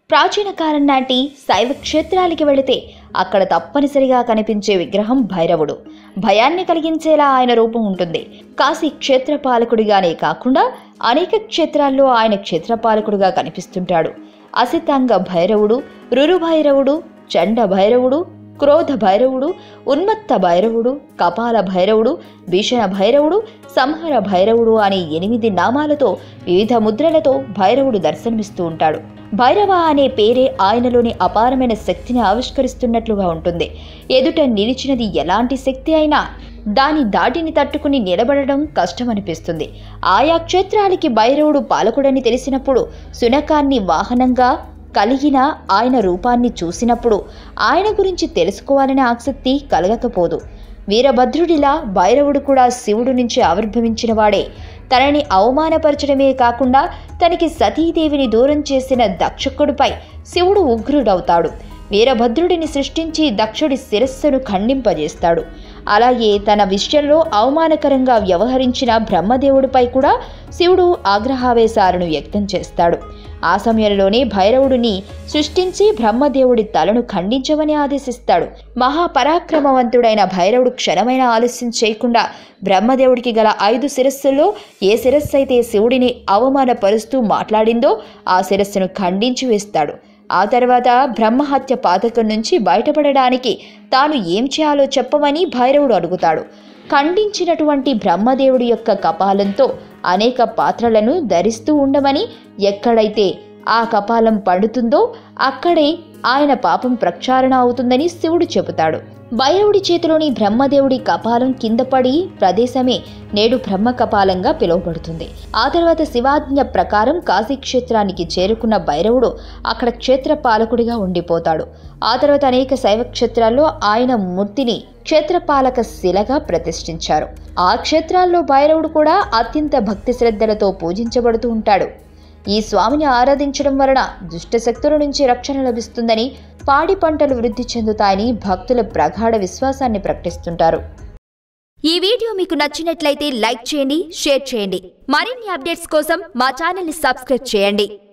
ప్రాచీన కాలం నాటి శైవ క్షేత్రాలకి వెళితే అక్కడ తప్పనిసరిగా కనిపించే విగ్రహం భైరవుడు భయాన్ని కలిగించేలా ఆయన రూపం ఉంటుంది కాశీ క్షేత్రపాలకుడిగానే కాకుండా అనేక క్షేత్రాల్లో ఆయన క్షేత్రపాలకుడిగా కనిపిస్తుంటాడు అసితాంగ భైరవుడు రురు భైరవుడు చండ భైరవుడు క్రోధ భైరవుడు ఉన్మత్త భైరవుడు కపాల భైరవుడు భీషణ భైరవుడు సంహార భైరవుడు అనే ఎనిమిది నామాలతో వివిధ ముద్రలతో భైరవుడు దర్శనమిస్తూ ఉంటాడు భైరవ అనే పేరే ఆయనలోని అపారమైన శక్తిని ఆవిష్కరిస్తున్నట్లుగా ఉంటుంది ఎదుట నిలిచినది ఎలాంటి శక్తి అయినా దాని దాటిని తట్టుకుని నిలబడడం కష్టమనిపిస్తుంది ఆయా క్షేత్రాలకి భైరవుడు పాలకుడని తెలిసినప్పుడు శునకాన్ని వాహనంగా కలిగిన ఆయన రూపాన్ని చూసినప్పుడు ఆయన గురించి తెలుసుకోవాలనే ఆసక్తి కలగకపోదు వీరభద్రుడిలా భైరవుడు కూడా శివుడు నుంచి ఆవిర్భవించిన వాడే తనని అవమానపరచడమే కాకుండా తనకి సతీదేవిని దూరం చేసిన దక్షకుడిపై శివుడు ఉగ్రుడవుతాడు వీరభద్రుడిని సృష్టించి దక్షుడి శిరస్సును ఖండింపజేస్తాడు అలాగే తన విషయంలో అవమానకరంగా వ్యవహరించిన బ్రహ్మదేవుడిపై కూడా శివుడు ఆగ్రహావేశాలను వ్యక్తం చేస్తాడు ఆ సమయంలోనే భైరవుడిని సృష్టించి బ్రహ్మదేవుడి తలను ఖండించమని ఆదేశిస్తాడు మహాపరాక్రమవంతుడైన భైరవుడు క్షణమైన ఆలస్యం చేయకుండా బ్రహ్మదేవుడికి గల ఐదు శిరస్సుల్లో ఏ శిరస్సు అయితే శివుడిని అవమానపరుస్తూ మాట్లాడిందో ఆ శిరస్సును ఖండించి వేస్తాడు ఆ తర్వాత బ్రహ్మహత్య పాతకం నుంచి బయటపడడానికి తాను ఏం చేయాలో చెప్పమని భైరవుడు అడుగుతాడు ఖండించినటువంటి బ్రహ్మదేవుడి యొక్క కపాలంతో అనేక పాత్రలను ధరిస్తూ ఉండమని ఎక్కడైతే ఆ కపాలం పండుతుందో అక్కడే ఆయన పాపం ప్రక్షాళన అవుతుందని శివుడు చెబుతాడు భైరవుడి చేతిలోని బ్రహ్మదేవుడి కపాలం కింద పడి ప్రదేశమే నేడు బ్రహ్మ కపాలంగా పిలువబడుతుంది ఆ తర్వాత శివాజ్ఞ ప్రకారం కాశీక్షేత్రానికి చేరుకున్న భైరవుడు అక్కడ క్షేత్ర పాలకుడిగా ఉండిపోతాడు ఆ తర్వాత అనేక శైవ క్షేత్రాల్లో ఆయన మూర్తిని క్షేత్రపాలక శిలగా ప్రతిష్ఠించారు ఆ క్షేత్రాల్లో భైరవుడు కూడా అత్యంత భక్తి శ్రద్ధలతో పూజించబడుతూ ఉంటాడు ఈ స్వామిని ఆరాధించడం వలన దుష్టశక్తుల నుంచి రక్షణ లభిస్తుందని పాడి పంటలు వృద్ధి చెందుతాయని భక్తుల ప్రగాఢ విశ్వాసాన్ని ప్రకటిస్తుంటారు ఈ వీడియో మీకు నచ్చినట్లయితే లైక్ చేయండి షేర్ చేయండి మరిన్ని అప్డేట్స్ కోసం మా ఛానల్ని సబ్స్క్రైబ్ చేయండి